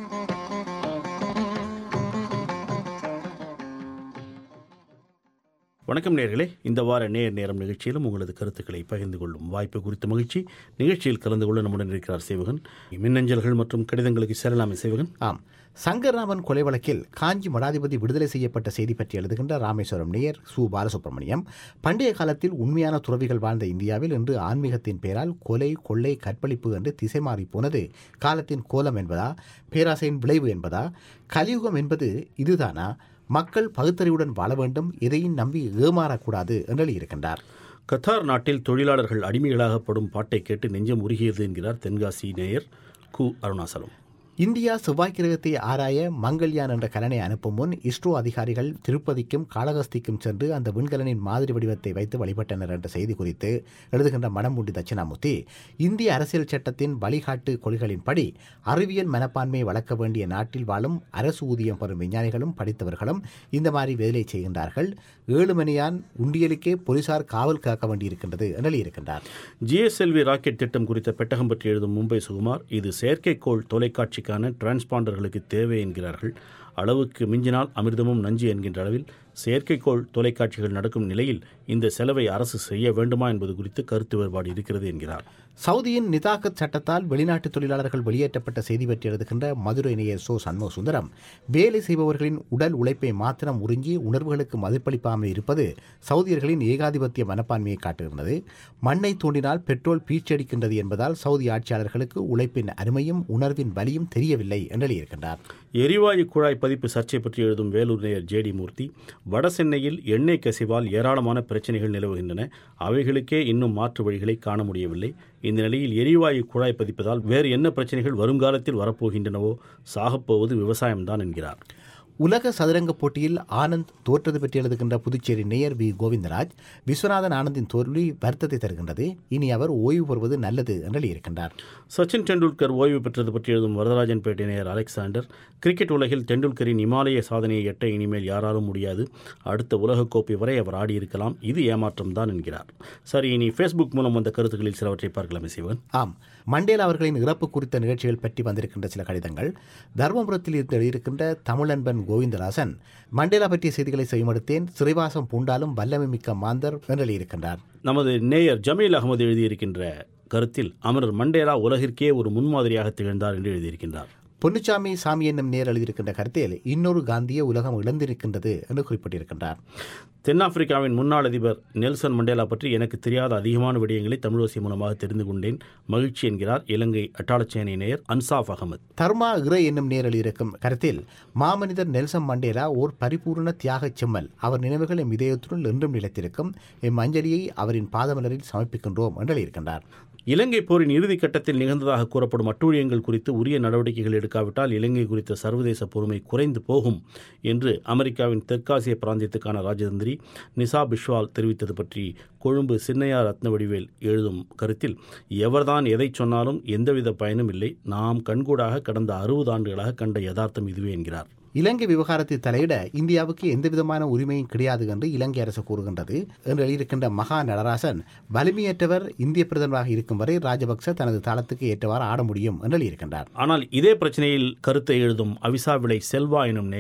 வணக்கம் நேர்களே இந்த வார நேர் நேரம் நிகழ்ச்சியிலும் உங்களது கருத்துக்களை பகிர்ந்து கொள்ளும் வாய்ப்பு குறித்த மகிழ்ச்சி நிகழ்ச்சியில் கலந்து கொள்ள நம்முடன் இருக்கிறார் சேவகன் மின்னஞ்சல்கள் மற்றும் கடிதங்களுக்கு சேரலாமே சேவகன் ஆம் சங்கர்ராமன் கொலை வழக்கில் காஞ்சி மடாதிபதி விடுதலை செய்யப்பட்ட செய்தி பற்றி எழுதுகின்ற ராமேஸ்வரம் நேயர் சு பாலசுப்ரமணியம் பண்டைய காலத்தில் உண்மையான துறவிகள் வாழ்ந்த இந்தியாவில் இன்று ஆன்மீகத்தின் பெயரால் கொலை கொள்ளை கற்பழிப்பு என்று திசை மாறி போனது காலத்தின் கோலம் என்பதா பேராசையின் விளைவு என்பதா கலியுகம் என்பது இதுதானா மக்கள் பகுத்தறிவுடன் வாழ வேண்டும் எதையும் நம்பி ஏமாறக்கூடாது என்று எழுதியிருக்கின்றார் கத்தார் நாட்டில் தொழிலாளர்கள் அடிமைகளாகப்படும் பாட்டை கேட்டு நெஞ்சம் உருகியது என்கிறார் தென்காசி நேயர் கு அருணாசலம் இந்தியா செவ்வாய் கிரகத்தை ஆராய மங்கள்யான் என்ற கலனை அனுப்பும் முன் இஸ்ரோ அதிகாரிகள் திருப்பதிக்கும் காளகஸ்திக்கும் சென்று அந்த விண்கலனின் மாதிரி வடிவத்தை வைத்து வழிபட்டனர் என்ற செய்தி குறித்து எழுதுகின்ற மனமுண்டி தட்சிணாமூர்த்தி இந்திய அரசியல் சட்டத்தின் வழிகாட்டு கொள்கைகளின்படி அறிவியல் மனப்பான்மையை வளர்க்க வேண்டிய நாட்டில் வாழும் அரசு ஊதியம் பெறும் விஞ்ஞானிகளும் படித்தவர்களும் இந்த மாதிரி வேலை செய்கின்றார்கள் ஏழு மணியான் உண்டியலுக்கே போலீசார் காவல் காக்க வேண்டியிருக்கின்றது என்று இருக்கின்றார் ஜிஎஸ்எல்வி ராக்கெட் திட்டம் குறித்த பெட்டகம் பற்றி எழுதும் மும்பை சுகுமார் இது செயற்கைக்கோள் தொலைக்காட்சிக்கான டிரான்ஸ்பாண்டர்களுக்கு தேவை என்கிறார்கள் அளவுக்கு மிஞ்சினால் அமிர்தமும் நஞ்சு என்கின்ற அளவில் செயற்கைக்கோள் தொலைக்காட்சிகள் நடக்கும் நிலையில் இந்த செலவை அரசு செய்ய வேண்டுமா என்பது குறித்து கருத்து வேறுபாடு இருக்கிறது என்கிறார் சவுதியின் நிதாக்கத் சட்டத்தால் வெளிநாட்டு தொழிலாளர்கள் வெளியேற்றப்பட்ட செய்தி பற்றி எழுதுகின்ற மதுரை நேயர் சோ சண்முக சுந்தரம் வேலை செய்பவர்களின் உடல் உழைப்பை மாத்திரம் உறிஞ்சி உணர்வுகளுக்கு மதிப்பளிப்பாமல் இருப்பது சவுதியர்களின் ஏகாதிபத்திய மனப்பான்மையை காட்டுகின்றது மண்ணை தோண்டினால் பெட்ரோல் பீச்சடிக்கின்றது என்பதால் சவுதி ஆட்சியாளர்களுக்கு உழைப்பின் அருமையும் உணர்வின் வலியும் தெரியவில்லை என்று எழுதியிருக்கின்றார் எரிவாயு குழாய் பதிப்பு சர்ச்சை பற்றி எழுதும் வேலூர் நேயர் ஜேடி மூர்த்தி வட சென்னையில் எண்ணெய் கசிவால் ஏராளமான பிரச்சனைகள் நிலவுகின்றன அவைகளுக்கே இன்னும் மாற்று வழிகளை காண முடியவில்லை இந்த நிலையில் எரிவாயு குழாய் பதிப்பதால் வேறு என்ன பிரச்சனைகள் வருங்காலத்தில் வரப்போகின்றனவோ சாகப்போவது விவசாயம்தான் என்கிறார் உலக சதுரங்க போட்டியில் ஆனந்த் தோற்றது பற்றி எழுதுகின்ற புதுச்சேரி நேயர் வி கோவிந்தராஜ் விஸ்வநாதன் ஆனந்தின் தோல்வி வருத்தத்தை தருகின்றது இனி அவர் ஓய்வு பெறுவது நல்லது என்று இருக்கின்றார் சச்சின் டெண்டுல்கர் ஓய்வு பெற்றது பற்றி எழுதும் வரதராஜன் பேட்டை நேயர் அலெக்சாண்டர் கிரிக்கெட் உலகில் டெண்டுல்கரின் இமாலய சாதனையை எட்ட இனிமேல் யாராலும் முடியாது அடுத்த உலகக்கோப்பை வரை அவர் ஆடியிருக்கலாம் இது ஏமாற்றம் தான் என்கிறார் சரி இனி ஃபேஸ்புக் மூலம் வந்த கருத்துக்களில் சிலவற்றை பார்க்கலாம் சிவன் ஆம் மண்டேலா அவர்களின் இறப்பு குறித்த நிகழ்ச்சிகள் பற்றி வந்திருக்கின்ற சில கடிதங்கள் தர்மபுரத்தில் இருந்து எழுதியிருக்கின்ற தமிழன்பன் கோவிந்தராசன் மண்டேலா பற்றிய செய்திகளை செய்யமடுத்தேன் சிறைவாசம் பூண்டாலும் வல்லமை மிக்க மாந்தர் என்று எழுதியிருக்கின்றார் நமது நேயர் ஜமீல் அகமது எழுதியிருக்கின்ற கருத்தில் அமரர் மண்டேலா உலகிற்கே ஒரு முன்மாதிரியாக திகழ்ந்தார் என்று எழுதியிருக்கின்றார் பொன்னுச்சாமி சாமி என்னும் நேர் எழுதியிருக்கின்ற கருத்தில் இன்னொரு காந்தியை உலகம் இழந்திருக்கின்றது என்று குறிப்பிட்டிருக்கின்றார் தென்னாப்பிரிக்காவின் முன்னாள் அதிபர் நெல்சன் மண்டேலா பற்றி எனக்கு தெரியாத அதிகமான விடயங்களை தமிழோசி மூலமாக தெரிந்து கொண்டேன் மகிழ்ச்சி என்கிறார் இலங்கை அட்டாளச்சேனை நேயர் அன்சாப் அகமது தர்மா இறை என்னும் நேர் எழுதியிருக்கும் கருத்தில் மாமனிதர் நெல்சன் மண்டேலா ஓர் பரிபூர்ண தியாக செம்மல் அவர் நினைவுகள் எம் இதயத்துடன் என்றும் நிலைத்திருக்கும் எம் அஞ்சலியை அவரின் பாதமலரில் சமர்ப்பிக்கின்றோம் என்று எழுதியிருக்கின்றார் இலங்கை போரின் இறுதி கட்டத்தில் நிகழ்ந்ததாக கூறப்படும் அட்டூழியங்கள் குறித்து உரிய நடவடிக்கைகள் எடுக்காவிட்டால் இலங்கை குறித்த சர்வதேச பொறுமை குறைந்து போகும் என்று அமெரிக்காவின் தெற்காசிய பிராந்தியத்துக்கான ராஜதந்திரி நிசா பிஸ்வால் தெரிவித்தது பற்றி கொழும்பு சின்னையா ரத்ன வடிவேல் எழுதும் கருத்தில் எவர்தான் எதை சொன்னாலும் எந்தவித பயனும் இல்லை நாம் கண்கூடாக கடந்த அறுபது ஆண்டுகளாக கண்ட யதார்த்தம் இதுவே என்கிறார் இலங்கை விவகாரத்தில் தலையிட இந்தியாவுக்கு எந்தவிதமான உரிமையும் கிடையாது என்று இலங்கை அரசு கூறுகின்றது என்று எழுதியிருக்கின்ற மகா நடராசன் வலிமையற்றவர் இந்திய பிரதமராக இருக்கும் வரை ராஜபக்ச தனது தளத்துக்கு ஏற்றவாறு ஆட முடியும் என்று எழுதியிருக்கின்றார் ஆனால் இதே பிரச்சனையில் கருத்தை எழுதும் அவிசா விளை செல்வா எனும் நேயர்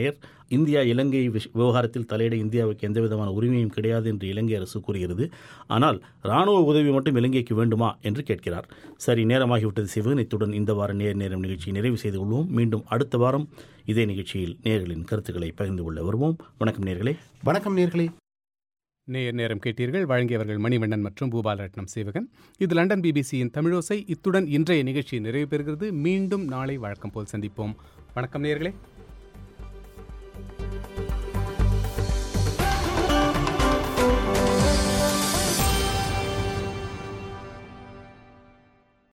இந்தியா இலங்கை விஷ- விவகாரத்தில் தலையிட இந்தியாவுக்கு எந்தவிதமான உரிமையும் கிடையாது என்று இலங்கை அரசு கூறுகிறது ஆனால் இராணுவ உதவி மட்டும் இலங்கைக்கு வேண்டுமா என்று கேட்கிறார் சரி நேரமாகிவிட்டது சிவன் இத்துடன் இந்த வார நேர் நேரம் நிகழ்ச்சியை நிறைவு செய்து கொள்வோம் மீண்டும் அடுத்த வாரம் இதே நிகழ்ச்சியில் நேர்களின் கருத்துக்களை பகிர்ந்து கொள்ள வருவோம் வணக்கம் நேர்களே வணக்கம் நேர்களே நேயர் நேரம் கேட்டீர்கள் வழங்கியவர்கள் மணிவண்ணன் மற்றும் பூபாலரட்னம் சேவகன் இது லண்டன் பிபிசியின் தமிழோசை இத்துடன் இன்றைய நிகழ்ச்சி நிறைவு பெறுகிறது மீண்டும் நாளை வழக்கம் போல் சந்திப்போம் வணக்கம் நேயர்களே